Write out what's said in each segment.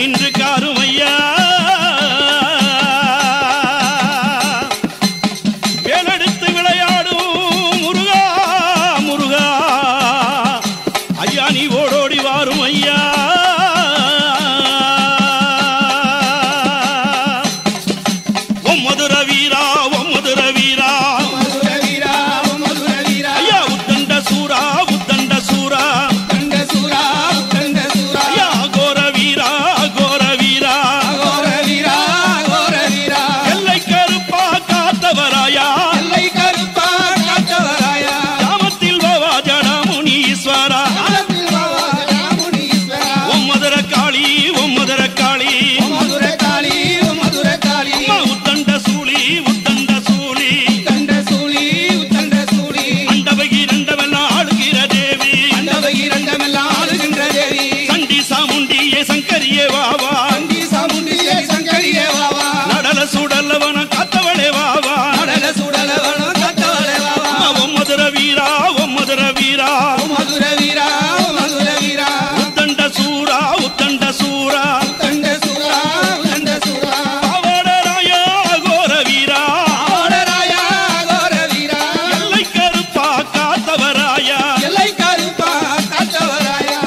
நின்று காருமையா வேலெடுத்து விளையாடும் முருகா முருகா ஐயா நீ ஓடோடி வாரும் ஐயா ஓ மதுர வீரா ஓ மதுர வீரா மதுர வீரா ஓ மதுர வீரா ஐயா உத்தண்ட சூரா உத்தண்ட சூரா கண்ட சூரா கண்ட சூரா ஐயா கோர வீரா கோர வீரா அகோர வீரா அகோர வீரா எல்லை கருப்பா காத்தவராயா எல்லை கருப்பா காத்தவராயா கிராமத்தில் வாவா ஜடமுனீஸ்வரா காலத்தில் பாவா ராமுனீஸ்வரா ஓ மதுர காளி ஓ மதுர காளி ஓ மதுர காளி ஓ மதுர காளி அம்மா உத்தண்ட சூளி உத்தண்ட சூளி கண்ட சூழி உத்தண்ட சூழி அண்டவை இரண்டவெல்லாம் ஆளுகிற தேவி அண்டவை இரண்டமெல்லாம் ஆளுகின்ற தேவி சண்டி சாமுண்டியே சங்கரியே வாவா அங்கி சாமுண்டியே சங்கரியே வாவா நடல சுடலவன காத்தவளே வாவா கடல சுடலவனம் கத்தவளே வாவா அம்மா ஓ மதுர வீரா ஓ மதுர வீரா ஓ மதுர வீரா ஓ மதுர வீரா உத்தண்ட சூரா உத்தண்ட சூரா உத்தண்ட சூரா உத்தண்ட சூரா அவடராயா கோர வீரா ஆடராயா அகோர வீரா எல்லை கருப்பா காத்தவராயா எல்லை கருப்பா காத்தவராயா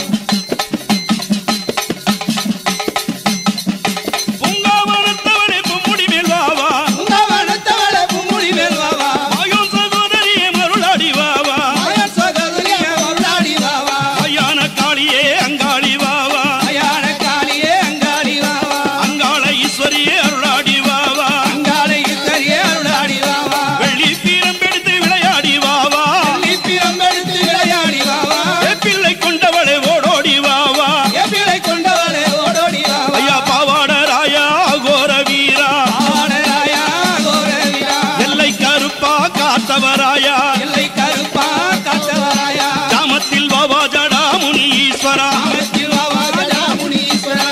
பூங்காவனத்தவனே பொம்முடி மேல் வாவா உங்க வனத்தவள புமுடி மேல் வாவா மாயோன் சகோதரியே மருளாடி வாவா மாயர் சகோதரியே வருளாடி வாவா ஐயான காளியே அங்காளி வாவா அயான காளியே அங்காளி வாவா அங்காள ஈஸ்வரியே அருளாடி வாவா அங்காளை இத்தரியே அருளாடி வாவா வெள்ளி பீரம் எடுத்து விளையாடி வாவா லிப்பிரம் எடுத்து விளையாடி வாவா பிள்ளை கொண்டவளே ஓடோடி வாவா எப்பிளை கொண்டவளே ஓடோடி வாவா ஐயா பாவாட ராயா கோர வீரா ஆடராயா அகோர வீரா எல்லை கருப்பா காத்தவராயா எல்லை கருப்பா காத்தவராயா கிராமத்தில் வாவா ஜடா முனீஸ்வரா காமத்தில் வாவா ராமுனீஸ்வரா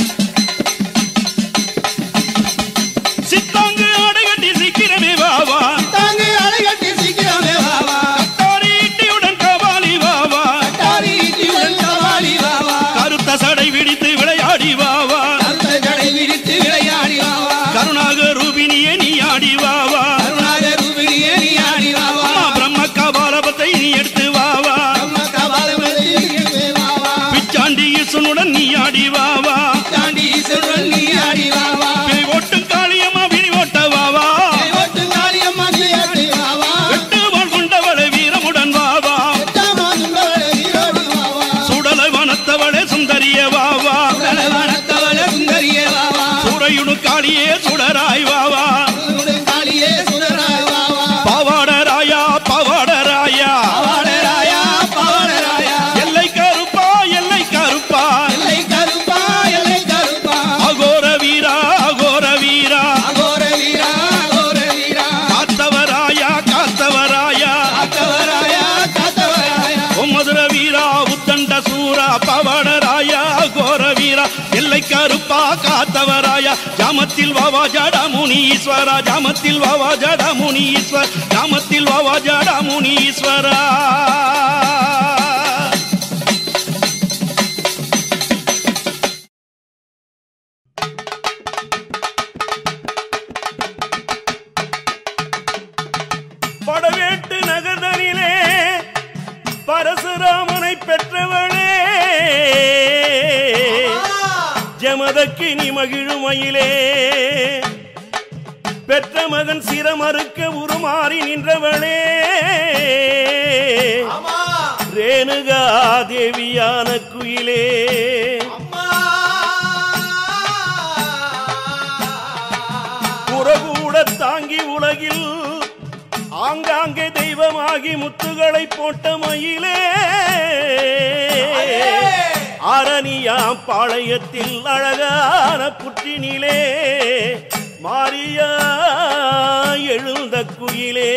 சித்தாங்கு அடைகட்டி சீக்கிரமே வாவா தாங்கு அலைகட்டி சீக்கிரமே வாவா தாரி இட்டியுடன் கபாலி வாவா தாரி இட்டியுடன் சவாலி வாவா கருத்த சடை விடித்து விளையாடி வாவா கருத்த ஜடை விரித்து விளையாடி வாவா கருணாக ரூபினியே நீ ஆடி வாவா கருணாக ரூபிணியே நீ ஆடி வாவா அம்மா பிரம்ம கபாலபத்தை நீ எடுத்து வாவா அம்மா கபாலமதி எடுத்து வாவா பிச்சாண்டி ஈசனுடன் நீ ஆடி வாவா தாண்டி ஈஸ்வரன் நீ ஆடி வாவா பேய் ஓட்டும் காளியம்மா விழி ஓட்ட வாவா கைவட்டு காளியம்மா கிளியாடி வாவா எட்டு வாழ் கொண்டவளை வீரமுடன் வாவா எட்டாமா சுந்தரே வீரோடி வாவா சுடலை வனத்தவளே சுந்தரிய வாவா சுடலவனத்தவள சுந்தரியே வாவா சூறையுடு காளியே சுடராய் வாவா சுடு காளியே சுடராய் வாவா பாவாட ராயா பாவாட ராயா பவாடராயா பவாடராயா எல்லை கருப்பா எல்லை கருப்பா எல்லை கருப்பா எல்லை கருப்பா அகோர வீரா அகோர வீரா அகோர வீரா அகோர வீரா காத்தவராயா காத்தவராயா காத்தவராயா காத்தவராயா ஓ மதுர வீரா உத்தண்ட சூரா பவட ராயா கோர வீரா எல்லை கருப்பா காத்தவராயா ஜாமத்தில் வாவா ஜடா முனீஸ்வரா ஜாமத்தில் வாவா ஜடா முனீஸ்வர் ஜாமத்தில் வாவா ஜடா முனீஸ்வரா படவேட்டு நகர்தனிலே பரசுராமனை பெற்றவளே ஜமதக்கு நீ மகிழுமையிலே பெற்ற மகன் சிரமறுக்க உருமாறி நின்றவளே ரேணுகா தேவியான குயிலே புறகூட தாங்கி உலகில் ஆங்காங்கே தெய்வமாகி முத்துகளை போட்ட மயிலே அரணியாம் பாளையத்தில் அழகான புற்றினிலே மாரியா எழுந்த குயிலே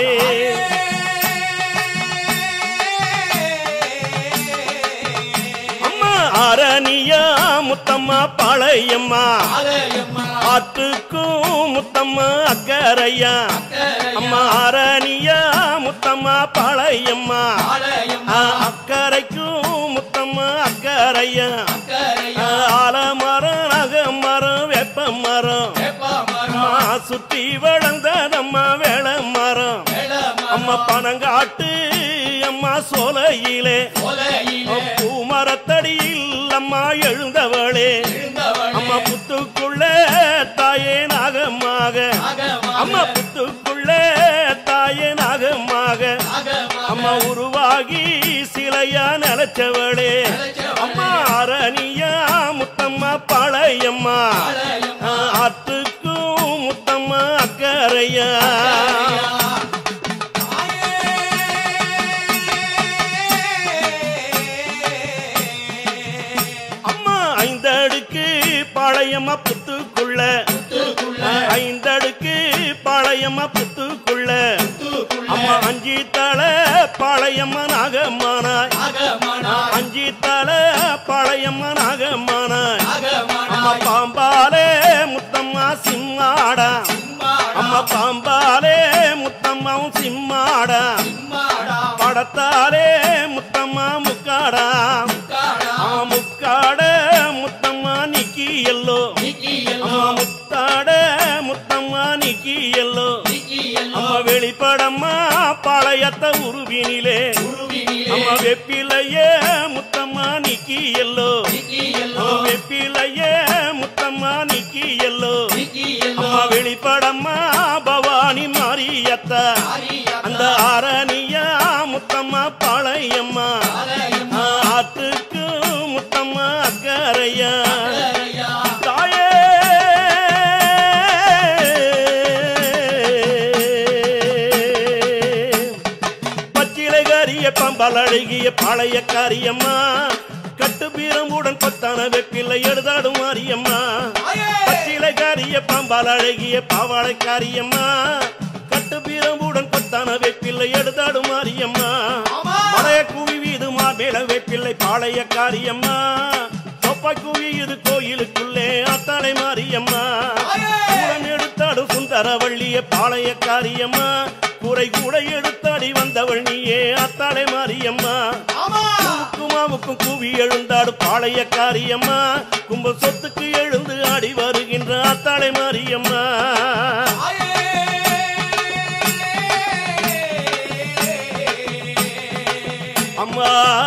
அம்மா அரணியா முத்தம்மா பாளையம்மா ஆத்துக்கும் முத்தம்மா அக்கரையா அம்மா அரணியா முத்தம்மா பாளையம்மா ஆ, அக்கரைக்கும் முத்தம்மா அக்கரையா ஆ, ஆலமா சுற்றி வளர்ந்த நம்ம வேள மரம் அம்மா பனங்காட்டு அம்மா சோலையிலே பூமரத்தடியில் அம்மா எழுந்தவளே அம்மா புத்துக்குள்ள தாயே நாகமாக அம்மா புத்துக்குள்ள தாயே நாகமாக அம்மா உருவாகி சிலையா நிலச்சவளே அம்மா அரணியா முத்தம்மா பாளையம்மா ஆத்துக்கும் முத்தம்மா அக்கறையா அம்மா ஐந்தடுக்கு பாளையம்மா புத்துக்குள்ள ஐந்தடுக்கு பாளையம்மா புத்துக்குள்ள அம்மா அஞ்சி தலை பாளையம்மா நாகம்மானாய் அஞ்சி தலை பாளையம்மா நாகம்மானாய் அம்மா பாம்பாலே முத்தம்மா சிம்மாடா அம்மா பாம்பாலே முத்தம்மாவும் சிம்மாடா படத்தாலே முத்தம்மா முக்காடா அம்மா முக்காட முத்தம்மா நிக்கி எல்லோ அம்மா முத்தாட முத்தம்மா நிக்கி எல்லோ அம்மா வெளிப்படம்மா பாளையத்த உருவினிலே அம்மா வெப்பிலையே முத்தம்மா நிக்கி எல்லோ அம்மா வெப்பிலையே முத்தம்மா நிக்கி எல்லோ அம்மா வெளிப்படம்மா பவானி மாரியத்தா அந்த ஆரணியா முத்தம்மா பாளையம்மா ஆத்துக்கு முத்தம்மா அக்கறையா தாயே பச்சிலைகாரிய பம்பல் அழகிய பாளைய காரியம்மா கட்டு பீரமுடன் பத்தான வெப்பில்லை எடுதாடும் மாரியம்மா பச்சிலைகாரிய பம்பல் அழகிய பாவாளை காரியம்மா கட்டு பீரமுடன் பத்தான வெப்பில்லை எடுதாடும் மாரியம்மா மலைய குவி வீது மார்பேல வெப்பில்லை பாளைய காரியம்மா தொப்பை குவி இது கோயிலுக்குள்ளே அத்தாளை மாரியம்மா கூடம் எடுத்தாடும் சுந்தரவள்ளிய பாளைய காரியம்மா குறை கூட எடுத்தாடி வந்தவள் நீயே அத்தாளை மாரியம்மா குமாவுக்கும் கூவி எழுந்தாடு பாளைய காரியம்மா கும்ப சொத்துக்கு எழுந்து ஆடி வருகின்ற அத்தாளை மாரியம்மா அம்மா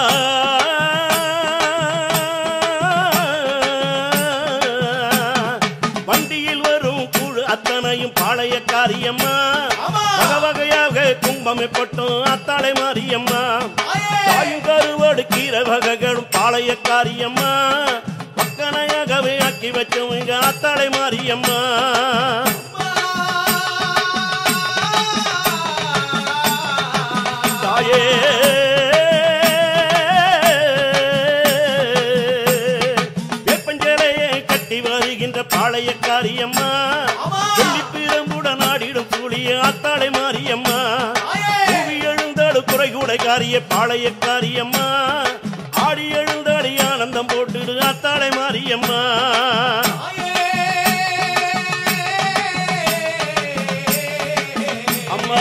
வண்டியில் வரும் குழு அத்தனையும் பாளைய காரியம்மா வகை வகையாக கும்பமே பட்டும் அத்தாளை மாரியம்மா தாயும் கருவாடு கீரை வகைகளும் பாளைய காரியம்மா பக்கனையாகவே ஆக்கி வச்சவங்க அத்தாளை மாரியம்மா தாயே வேப்பஞ்சலையை கட்டி வருகின்ற பாளைய காரியம்மா சொல்லி பிரம்புடன் ஆடிடும் சூழிய அத்தாளை மாரியம்மா பூவி எழுந்தாடு குறை கூட காரிய பாளைய காரியம்மா ஆடி எழுந்தாடி ஆனந்தம் போட்டுடு அத்தாளை மாரியம்மா அம்மா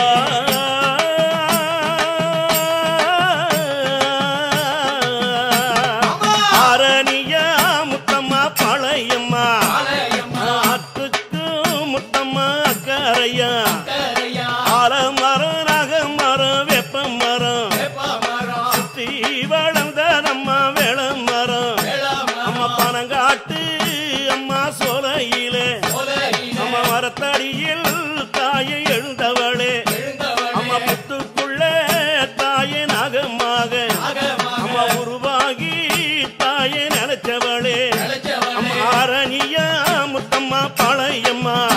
ஆரணியா முத்தம்மா பாளையம்மா ஆத்துக்கு முத்தம்மா அக்கறையா ஆலமரம் நகமரம் வெப்ப மரம் சுத்தி வளர்ந்த நம்ம வேள மரம் அம்மா பனங்காட்டு அம்மா சோலையிலே அம்மா மரத்தடியில் தாயை எழுந்தவளே அம்மா புத்துக்குள்ள தாயை நாகமாக அம்மா உருவாகி தாயை நினைச்சவளே அம்மா ஆரணியா முத்தம்மா பாளையம்மா